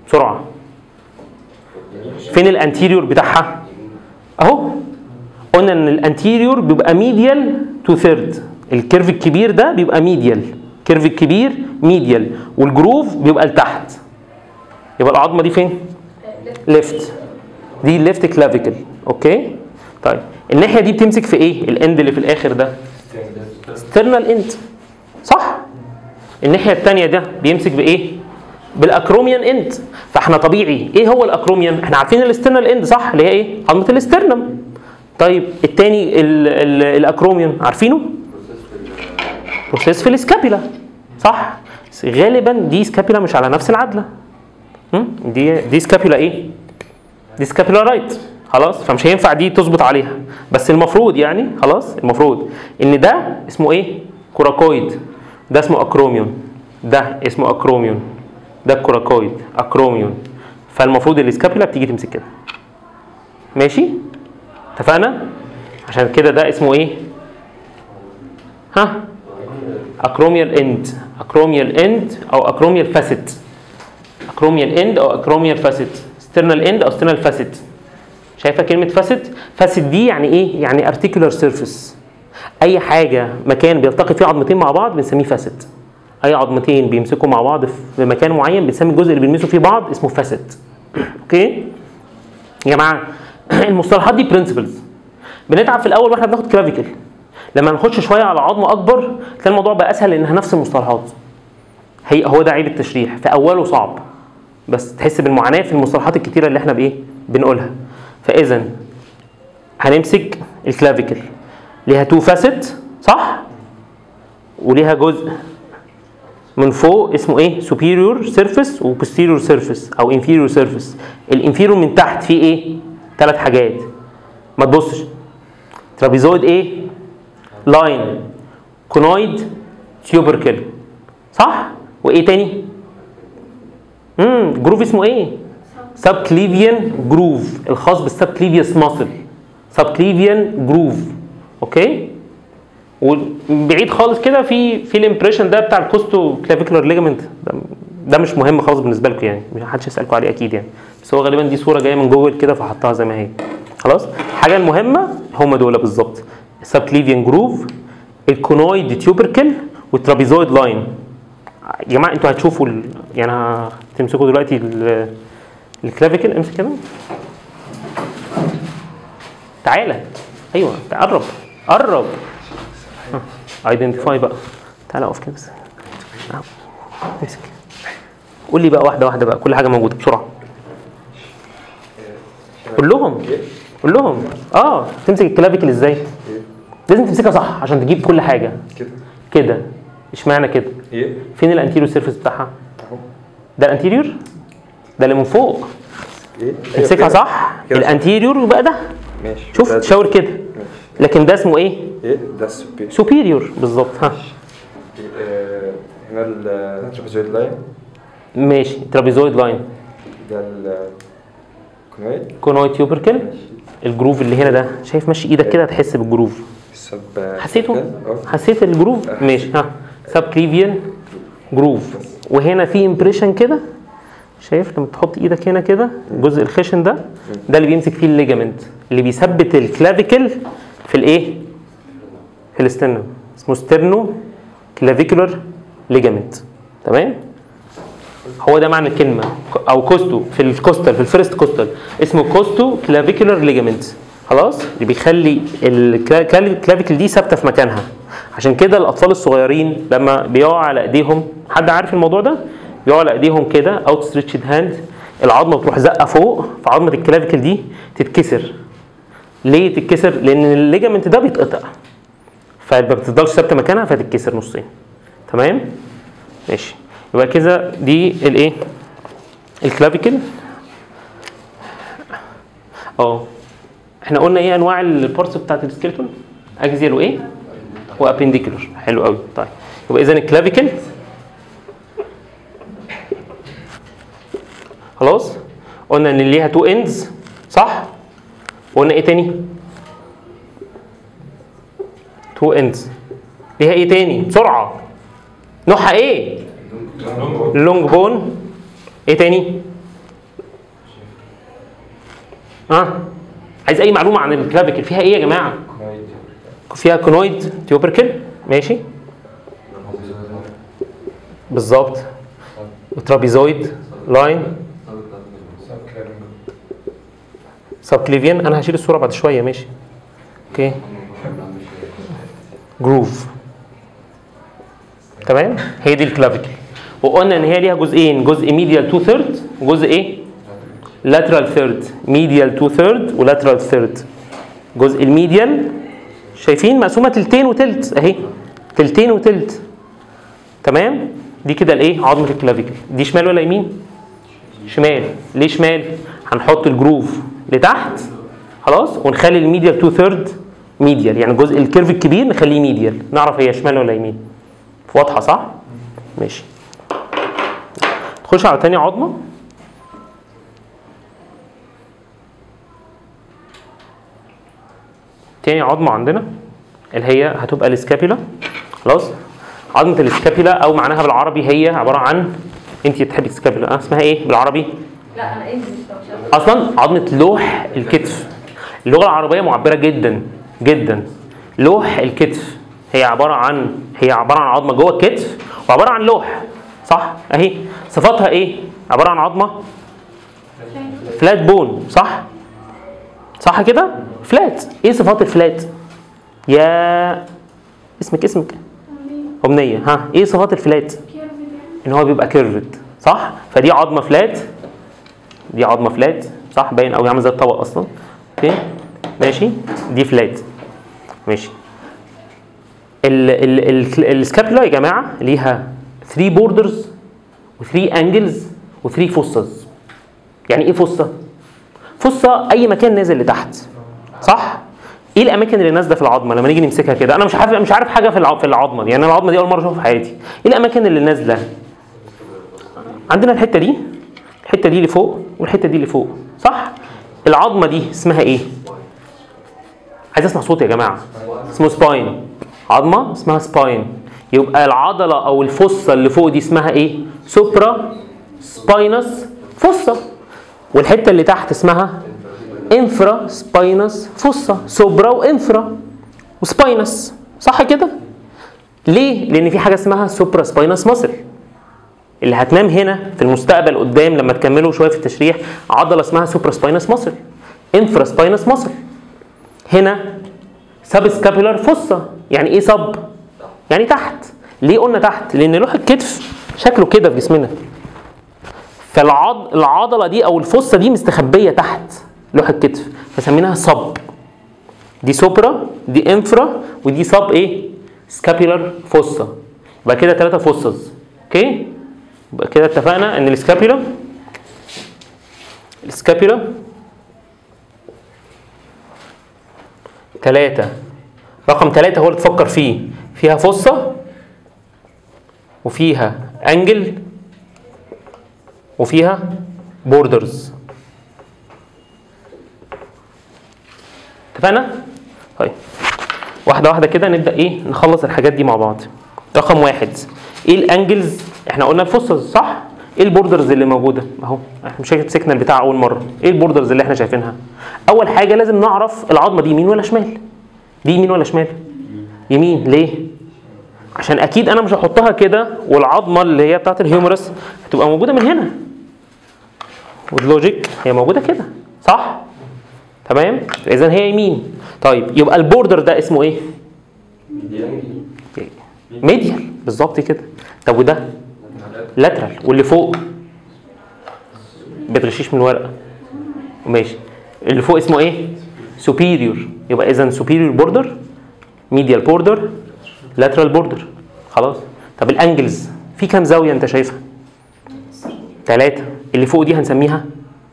بسرعه فين الانتيريور بتاعها اهو قلنا ان الانتيريور بيبقى ميديال تو ثيرد الكيرف الكبير ده بيبقى ميديال الكيرف الكبير ميديال والجروف بيبقى لتحت يبقى العظمه دي فين ليفت دي الليفت كلافيكل اوكي طيب الناحيه دي بتمسك في ايه الاند اللي في الاخر ده سترنال اند صح الناحيه الثانيه ده بيمسك بايه بالاكروميان اند فاحنا طبيعي ايه هو الاكروميان احنا عارفين الاسترنال اند صح اللي هي ايه عظمه الاسترنم طيب الثاني الاكروميان عارفينه بروسيس في السكابيلا صح بس غالبا دي سكابيلا مش على نفس العدله هم؟ دي دي سكابيلا ايه دي سكابيلا رايت خلاص فمش هينفع دي تظبط عليها بس المفروض يعني خلاص المفروض ان ده اسمه ايه كوراكويد ده اسمه اكروميون ده اسمه اكروميون ده الكوراكويد اكروميون فالمفروض السكابيلا بتيجي تمسك كده ماشي اتفقنا عشان كده ده اسمه ايه ها اكروميال اند اكروميال اند او اكروميال فاسيت اكروميال اند او اكروميال فاسيت سترنال اند او سترنال فاسيت شايفه كلمه فاسيت فاسيت دي يعني ايه يعني ارتيكولار سيرفيس اي حاجه مكان بيلتقي فيه عظمتين مع بعض بنسميه فاسيت اي عظمتين بيمسكوا مع بعض في مكان معين بنسمي الجزء اللي بيلمسوا فيه بعض اسمه فاسيت اوكي يا جماعه المصطلحات دي برنسبلز بنتعب في الاول واحنا بناخد كلافيكل لما نخش شويه على عظمه اكبر تلاقي الموضوع بقى اسهل لانها نفس المصطلحات هي هو ده عيب التشريح في اوله صعب بس تحس بالمعاناه في المصطلحات الكتيره اللي احنا بايه بنقولها فاذا هنمسك الكلافيكل ليها تو فاسيت صح وليها جزء من فوق اسمه ايه superior surface و posterior surface او inferior surface الانفيرور من تحت فيه ايه ثلاث حاجات ما تبصش ترابيزويد ايه لاين كونويد تيوبركل صح وايه تاني امم جروف اسمه ايه سب كليفيان جروف الخاص بالسب كليفيوس ماسل سب كليفيان جروف اوكي وبعيد خالص كده في في الامبريشن ده بتاع الكوستو كلافيكولار ليجامنت ده, ده مش مهم خالص بالنسبه لكم يعني مش حدش يسالكم عليه اكيد يعني بس هو غالبا دي صوره جايه من جوجل كده فحطها زي ما هي خلاص الحاجه المهمه هم دول بالظبط السب كليفيان جروف الكونويد تيوبركل والترابيزويد لاين يا جماعه انتوا هتشوفوا ال... يعني هتمسكوا دلوقتي ال... الكلافيكل امسك كده تعالى ايوه قرب قرب ايدنتيفاي بقى تعالى اقف كده بس امسك قول لي بقى واحده واحده بقى كل حاجه موجوده بسرعه قول لهم قول لهم اه تمسك الكلافيكل ازاي لازم تمسكها صح عشان تجيب كل حاجه كده كده اشمعنى كده ايه فين الانتيريور سيرفيس بتاعها اهو ده الانتيريور ده اللي من فوق ايه تمسكها كده. صح كده صح. الانتيريور يبقى ده ماشي شوف ده- تشاور كده ماشي لكن ده اسمه ايه ايه ده السوبي سوبيريور بالظبط ها آه، هنا الترابيزويد لاين ماشي ترابيزويد لاين ده الكونويد كونويد تيوبركل ماشي الجروف اللي هنا ده شايف مشي ايدك كده هتحس بالجروف السب حسيته اه حسيت الجروف ماشي ها سب كليفيان جروف وهنا في امبريشن كده شايف لما تحط ايدك هنا كده الجزء الخشن ده ده اللي بيمسك فيه الليجامنت اللي بيثبت الكلافيكل في الايه في الاسترنم اسمه ستيرنو كلافيكولار ليجامنت تمام هو ده معنى الكلمه او كوستو في الكوستال في الفيرست كوستال اسمه كوستو كلافيكولار ليجامنت خلاص اللي بيخلي الكلافيكل دي ثابته في مكانها عشان كده الاطفال الصغيرين لما بيقعوا على ايديهم حد عارف الموضوع ده بيقعوا على ايديهم كده اوت ستريتشد هاند العظمه بتروح زقه فوق فعظمه الكلافيكل دي تتكسر ليه تتكسر لان الليجامنت ده بيتقطع فما بتفضلش ثابته مكانها فتتكسر نصين تمام ماشي يبقى كده دي الايه الكلافيكل اه احنا قلنا ايه انواع البارتس بتاعت السكيلتون اكزيال وايه وابنديكولر حلو قوي طيب يبقى اذا الكلافيكل خلاص قلنا ان ليها تو اندز صح وقلنا ايه تاني تو اندز ليها ايه تاني بسرعه نوعها ايه لونج بون ايه تاني اه عايز اي معلومه عن الكلافيكل فيها ايه يا جماعه كونويد فيها كونويد تيوبركل ماشي بالظبط وترابيزويد لاين سبكليفيان انا هشيل الصوره بعد شويه ماشي اوكي جروف تمام هي دي الكلافيكل وقلنا ان هي ليها جزئين جزء ميديال 2 ثيرد وجزء ايه لاترال ثيرد ميديال 2 ثيرد ولاترال ثيرد جزء الميديال شايفين مقسومه تلتين وتلت اهي تلتين وتلت تمام دي كده الايه عظمه الكلافيكل دي شمال ولا يمين شمال ليه شمال هنحط الجروف لتحت خلاص ونخلي الميديال 2 ثيرد ميديال يعني الجزء الكيرف الكبير نخليه ميديال نعرف هي شمال ولا يمين واضحه صح ماشي تخش على تاني عظمه تاني عظمه عندنا اللي هي هتبقى السكابيلا خلاص عظمه السكابيلا او معناها بالعربي هي عباره عن انت تحبي السكابيلا أه اسمها ايه بالعربي لا انا انجلش فمش عارفة. اصلا عظمه لوح الكتف اللغه العربيه معبره جدا جدا لوح الكتف هي عباره عن هي عباره عن عظمه جوه الكتف وعباره عن لوح صح اهي صفاتها ايه عباره عن عظمه فلات بون صح صح كده فلات ايه صفات الفلات يا اسمك اسمك امنيه ها ايه صفات الفلات ان هو بيبقى كيرفد صح فدي عظمه فلات دي عظمه فلات صح باين قوي عامل زي الطبق اصلا اوكي ماشي دي فلات ماشي ال ال ال السكابولا يا جماعه ليها 3 بوردرز و3 انجلز و3 فوسز يعني ايه فصه فصه اي مكان نازل لتحت صح ايه الاماكن اللي نازله في العظمه لما نيجي نمسكها كده انا مش عارف مش عارف حاجه في الع- في العظمه دي يعني انا العظمه دي اول مره اشوفها في حياتي ايه الاماكن اللي نازله عندنا الحته دي الحته دي لفوق والحته دي لفوق صح العظمه دي اسمها ايه عايز اسمع صوت يا جماعه اسمه سباين عظمه اسمها سباين يبقى العضله او الفصه اللي فوق دي اسمها ايه سوبرا سباينس فصه والحته اللي تحت اسمها انفرا سباينس فصه سوبرا وانفرا وسباينس صح كده ليه لان في حاجه اسمها سوبرا سباينس ماسل اللي هتنام هنا في المستقبل قدام لما تكملوا شويه في التشريح عضله اسمها سوبرا سباينس ماسل انفرا سباينس ماسل هنا سب سكابولار فوسا يعني ايه سب يعني تحت ليه قلنا تحت لان لوح الكتف شكله كده في جسمنا فالعض العضله دي او الفصه دي مستخبيه تحت لوح الكتف فسميناها سب دي سوبرا دي انفرا ودي سب ايه سكابولار فوسا يبقى كده ثلاثه فوسز اوكي يبقى كده اتفقنا ان السكابولا السكابولا ثلاثة رقم ثلاثة هو اللي تفكر فيه فيها فصة وفيها انجل وفيها بوردرز اتفقنا؟ طيب واحدة واحدة كده نبدأ ايه نخلص الحاجات دي مع بعض رقم واحد ايه الانجلز احنا قلنا الفصص صح؟ ايه البوردرز اللي موجودة؟ اهو احنا مش مسكنا البتاع اول مرة ايه البوردرز اللي احنا شايفينها؟ اول حاجة لازم نعرف العظمة دي يمين ولا شمال دي يمين ولا شمال؟ يمين ليه؟ عشان اكيد انا مش هحطها كده والعظمه اللي هي بتاعت الهيومرس هتبقى موجوده من هنا واللوجيك هي موجوده كده صح تمام اذا هي يمين طيب يبقى البوردر ده اسمه ايه ميديال بالظبط كده طب وده لاترال واللي فوق بتغشيش من الورقه ماشي اللي فوق اسمه ايه سوبيريور يبقى اذا سوبيريور بوردر ميديال بوردر لاترال بوردر خلاص طب الانجلز في كام زاويه انت شايفها ثلاثه اللي فوق دي هنسميها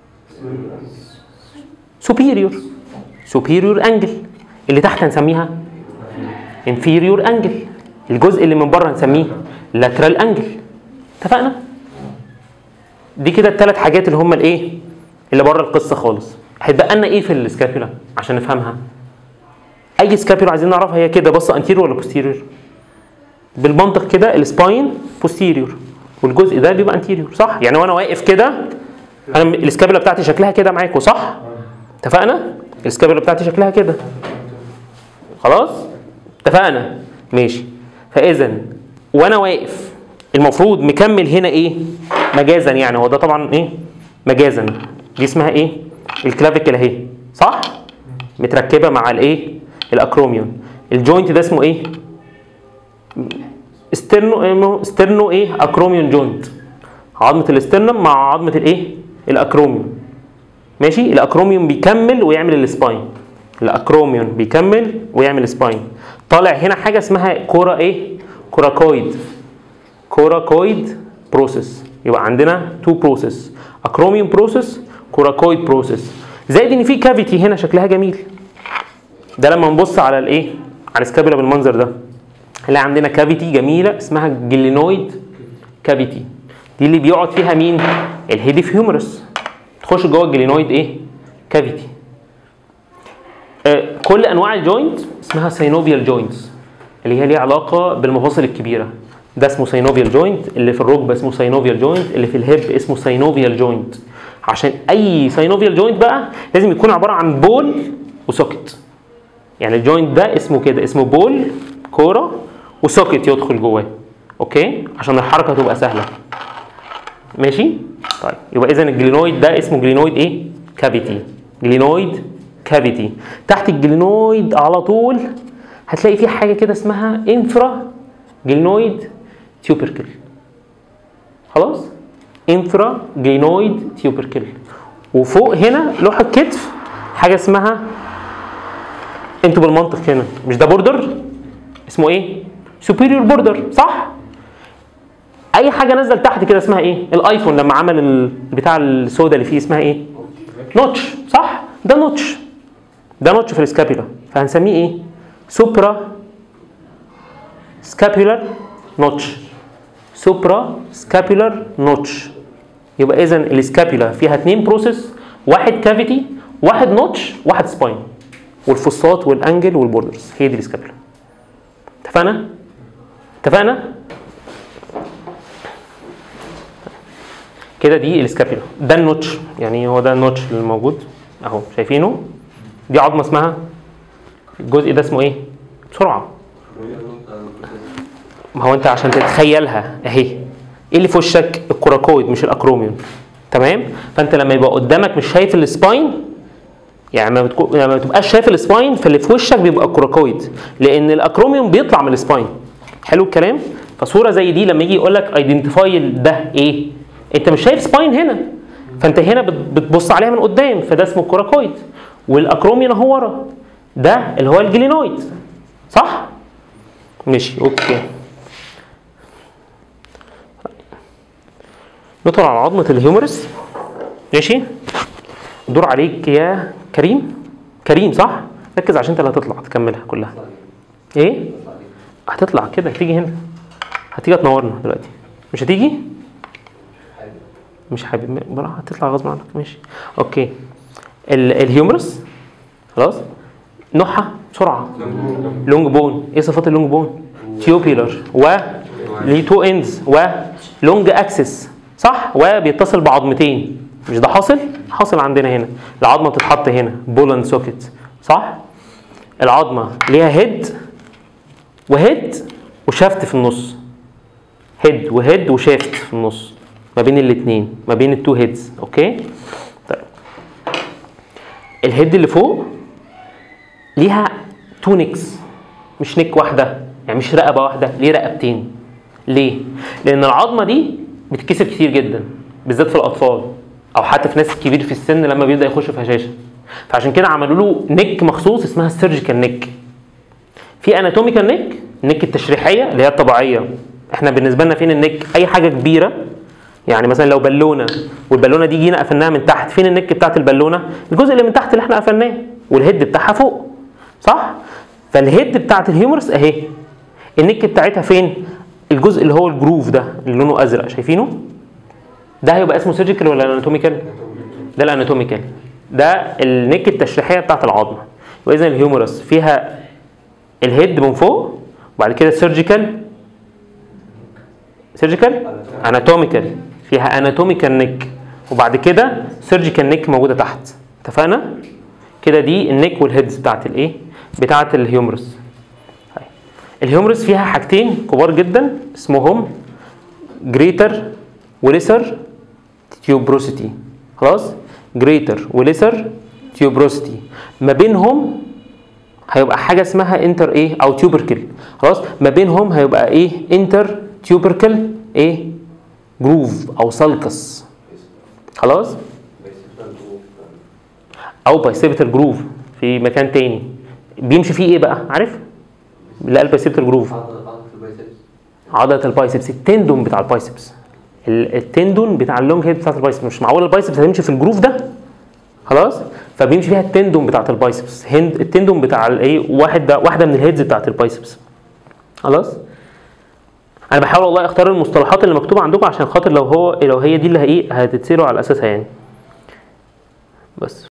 سوبيريور سوبيريور انجل اللي تحت هنسميها انفيريور انجل الجزء اللي من بره هنسميه لاترال انجل اتفقنا دي كده الثلاث حاجات اللي هم الايه اللي بره القصه خالص هيتبقى لنا ايه في السكابولا عشان نفهمها اي سكابولا عايزين نعرفها هي كده بص انتيريور ولا بوستيريور بالمنطق كده السباين بوستيريور والجزء ده بيبقى انتيريور صح يعني وانا واقف كده انا السكابولا بتاعتي شكلها كده معاكم صح اتفقنا السكابولا بتاعتي شكلها كده خلاص اتفقنا ماشي فاذا وانا واقف المفروض مكمل هنا ايه مجازا يعني هو ده طبعا ايه مجازا دي اسمها ايه الكلافيكل اهي صح متركبه مع الايه الاكروميون الجوينت ده اسمه ايه استرنو استرنو ايه اكروميون جوينت عظمه الاسترنم مع عظمه الايه الاكروميون ماشي الاكروميون بيكمل ويعمل السباين الاكروميون بيكمل ويعمل سباين طالع هنا حاجه اسمها كوره ايه كوراكويد كوراكويد بروسيس يبقى عندنا تو بروسيس اكروميون بروسيس كوراكويد بروسيس زائد ان في كافيتي هنا شكلها جميل ده لما نبص على الايه على السكابولا بالمنظر ده هنلاقي عندنا كافيتي جميله اسمها جلينويد كافيتي دي اللي بيقعد فيها مين الهيديف هيومرس تخش جوه الجلينويد ايه كافيتي آه كل انواع الجوينت اسمها سينوفيال جوينتس اللي هي ليها علاقه بالمفاصل الكبيره ده اسمه سينوفيال جوينت اللي في الركبه اسمه سينوفيال جوينت اللي في الهيب اسمه سينوفيال جوينت عشان اي سينوفيال جوينت بقى لازم يكون عباره عن بول وسوكت يعني الجوينت ده اسمه كده اسمه بول كوره وسوكت يدخل جواه اوكي عشان الحركه تبقى سهله ماشي طيب يبقى اذا الجلينويد ده اسمه جلينويد ايه كافيتي جلينويد كافيتي تحت الجلينويد على طول هتلاقي في حاجه كده اسمها انفرا جلينويد تيوبركل خلاص انفرا جلينويد تيوبركل وفوق هنا لوحه كتف حاجه اسمها انتوا بالمنطق هنا مش ده بوردر اسمه ايه سوبيريور بوردر صح اي حاجه نزل تحت كده اسمها ايه الايفون لما عمل ال- بتاع السودا اللي فيه اسمها ايه نوتش صح ده نوتش ده نوتش في السكابيولا فهنسميه ايه سوبرا سكابيولار نوتش سوبرا سكابيولار نوتش يبقى اذا السكابيولا فيها اثنين بروسيس واحد كافيتي واحد نوتش واحد سباين والفصات والانجل والبوردرز هي دي السكابيولا اتفقنا اتفقنا كده دي السكابيولا ده النوتش يعني هو ده النوتش اللي موجود اهو شايفينه دي عظمه اسمها الجزء ده اسمه ايه بسرعه ما هو انت عشان تتخيلها اهي ايه اللي في وشك الكوراكويد مش الاكروميون تمام فانت لما يبقى قدامك مش شايف السباين يعني لما بتكون لما ما تبقاش شايف السباين فاللي في وشك بيبقى الكوراكويد لان الاكروميون بيطلع من السباين حلو الكلام فصوره زي دي لما يجي يقول لك ايدنتيفاي ده ايه انت مش شايف سباين هنا فانت هنا بت- بتبص عليها من قدام فده اسمه الكوراكويد والاكروميون اهو ورا ده اللي هو الجلينويد صح ماشي اوكي ندخل على عظمة الهيومرس ماشي دور عليك يا كريم كريم صح ركز عشان انت اللي هتطلع تكملها كلها ايه هتطلع كده هتيجي هنا هتيجي تنورنا دلوقتي مش هتيجي مش حابب براحة هتطلع غصب عنك ماشي اوكي ال- الهيومرس خلاص نوعها بسرعه لونج بون ايه صفات اللونج بون تيوبيلر و ليه تو اندز ولونج اكسس صح وبيتصل بعظمتين مش ده حاصل حاصل عندنا هنا العظمه بتتحط هنا بولن سوكت صح العظمه ليها هيد وهيد وشافت في النص هيد وهيد وشافت في النص ما بين الاثنين ما بين التو هيدز اوكي طيب الهيد اللي فوق ليها تو نيكس مش نيك واحده يعني مش رقبه واحده ليه رقبتين ليه لان العظمه دي بتتكسر كتير جدا بالذات في الاطفال او حتى في ناس كبير في السن لما بيبدا يخش في هشاشه فعشان كده عملوا له نيك مخصوص اسمها السيرجيكال نيك في اناتوميكال نيك النيك التشريحيه اللي هي الطبيعيه احنا بالنسبه لنا فين النيك اي حاجه كبيره يعني مثلا لو بالونه والبالونه دي جينا قفلناها من تحت فين النك بتاعت البالونه الجزء اللي من تحت اللي احنا قفلناه والهيد بتاعها فوق صح فالهيد بتاعت الهيومرس اهي النك بتاعتها فين الجزء اللي هو الجروف ده اللي لونه ازرق شايفينه ده هيبقى اسمه سيرجيكال ولا اناتوميكال ده الاناتوميكال ده النك التشريحيه بتاعت العظمه واذا الهيومرس فيها الهيد من فوق وبعد كده سيرجيكال سيرجيكال اناتوميكال فيها اناتوميكال نيك وبعد كده سيرجيكال نيك موجوده تحت اتفقنا كده دي النيك والهيدز بتاعت الايه بتاعت الهيومرس طيب. الهيومرس فيها حاجتين كبار جدا اسمهم جريتر وليسر تيوبروسيتي خلاص جريتر وليسر تيوبروسيتي ما بينهم هيبقى حاجه اسمها انتر ايه او تيوبركل خلاص ما بينهم هيبقى ايه انتر تيوبركل ايه جروف او سالكس خلاص او بايسيبتال جروف في مكان تاني بيمشي فيه ايه بقى عارف لا البايسيبتال جروف عضله البايسبس التندون بتاع البايسبس ال- التندون بتاع اللونج هيد بتاعت البايسبس مش معقول البايسبس هتمشي في الجروف ده خلاص فبيمشي فيها التندون بتاعت البايسبس هند التندون بتاع الايه واحد ده واحده من الهيدز بتاعت البايسبس خلاص انا بحاول والله اختار المصطلحات اللي مكتوبه عندكم عشان خاطر لو هو لو هي دي اللي هي ايه هتتسيروا على اساسها يعني بس